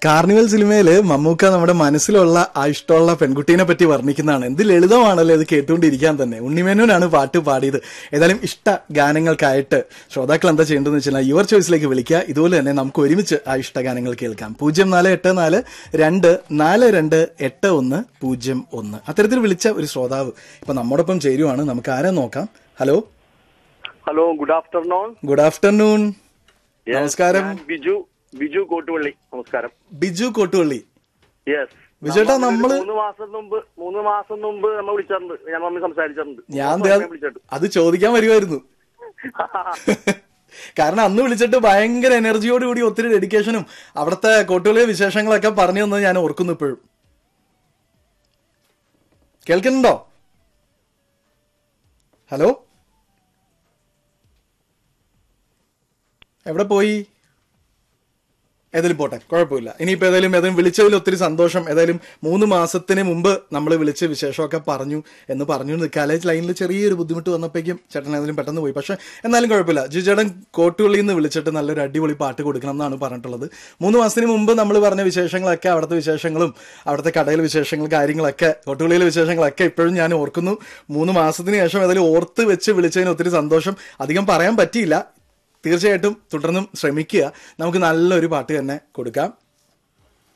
carnival സിനിമയില് മമ്മൂക്ക നമ്മുടെ മനസ്സിലുള്ള ആ ഇഷ്ടമുള്ള പെൺകുട്ടീനെ പറ്റി വർണ്ണിക്കുന്നതാണ് എന്ത് ലളിതമാണല്ലോ ഇത് കേട്ടുകൊണ്ടിരിക്കാൻ തന്നെ ഉണ്ണിമേനോനാണ് പാട്ട് പാടിയത് ഏതായാലും ഇഷ്ട ഗാനങ്ങൾക്കായിട്ട് ശ്രോതാക്കൾ എന്താ ചെയ്യേണ്ടതെന്ന് വെച്ചാൽ യുവർ ചോയ്സിലേക്ക് വിളിക്കുക ഇതുപോലെ തന്നെ നമുക്ക് ഒരുമിച്ച് ആ ഇഷ്ട ഗാനങ്ങൾ കേൾക്കാം പൂജ്യം നാല് എട്ട് നാല് രണ്ട് നാല് രണ്ട് എട്ട് ഒന്ന് പൂജ്യം ഒന്ന് അത്തരത്തിൽ വിളിച്ച ഒരു ശ്രോതാവ് ഇപ്പൊ നമ്മോടൊപ്പം ചേരുവാണ് നമുക്ക് ആരെ നോക്കാം hello hello good afternoon good afternoon Yes, നമസ്കാരം ഞാൻ ബിജു ബിജു കോട്ടുപള്ളി നമസ്കാരം ബിജു കോട്ടുവള്ളി യെസ് ബിജുവേട്ടാ, നമ്മള് മൂന്ന് മാസം മുമ്പ് മൂന്ന് മാസം മുമ്പ് നമ്മൾ വിളിച്ചിട്ടുണ്ട് ഞാൻ മമ്മി സംസാരിച്ചിട്ടുണ്ട് ഞാൻ മൂന്ന് ദേ മാസം വിളിച്ചിട്ട് അത് ചോദിക്കാൻ വരുമായിരുന്നു കാരണം അന്ന് വിളിച്ചിട്ട് ഭയങ്കര എനർജിയോട് കൂടി ഒത്തിരി ഡെഡിക്കേഷനും അവിടുത്തെ കോട്ടുകളിലെ വിശേഷങ്ങളൊക്കെ പറഞ്ഞു തന്നത് ഞാൻ ഓർക്കുന്നു ഇപ്പോഴും കേൾക്കുന്നുണ്ടോ ഹലോ എവിടെ പോയി ഏതായാലും പോട്ടെ കുഴപ്പമില്ല ഇനിയിപ്പോൾ ഏതായാലും ഏതായാലും വിളിച്ചതിൽ ഒത്തിരി സന്തോഷം ഏതായാലും മൂന്ന് മാസത്തിന് മുമ്പ് നമ്മൾ വിളിച്ച് വിശേഷമൊക്കെ പറഞ്ഞു എന്ന് പറഞ്ഞു നിൽക്കാലെ ലൈനിൽ ചെറിയൊരു ബുദ്ധിമുട്ട് വന്നപ്പോഴേക്കും ചേട്ടൻ ഏതായാലും പെട്ടെന്ന് പോയി പക്ഷേ എന്നാലും കുഴപ്പമില്ല ജിജു ചേട്ടൻ കോട്ടുള്ളിൽ നിന്ന് വിളിച്ചിട്ട് നല്ലൊരു അടിപൊളി പാട്ട് കൊടുക്കണം എന്നാണ് പറഞ്ഞിട്ടുള്ളത് മൂന്ന് മാസത്തിന് മുമ്പ് നമ്മൾ പറഞ്ഞ വിശേഷങ്ങളൊക്കെ അവിടുത്തെ വിശേഷങ്ങളും അവിടുത്തെ കടയിലെ വിശേഷങ്ങൾ കാര്യങ്ങളൊക്കെ കോട്ടുള്ളിയിലെ വിശേഷങ്ങളൊക്കെ ഇപ്പോഴും ഞാൻ ഓർക്കുന്നു മൂന്ന് മാസത്തിന് ശേഷം ഏതായാലും ഓർത്ത് വെച്ച് വിളിച്ചതിന് ഒത്തിരി സന്തോഷം അധികം പറയാൻ പറ്റിയില്ല തീർച്ചയായിട്ടും തുടർന്നും ശ്രമിക്കുക നമുക്ക് നല്ലൊരു പാട്ട് തന്നെ കൊടുക്കാം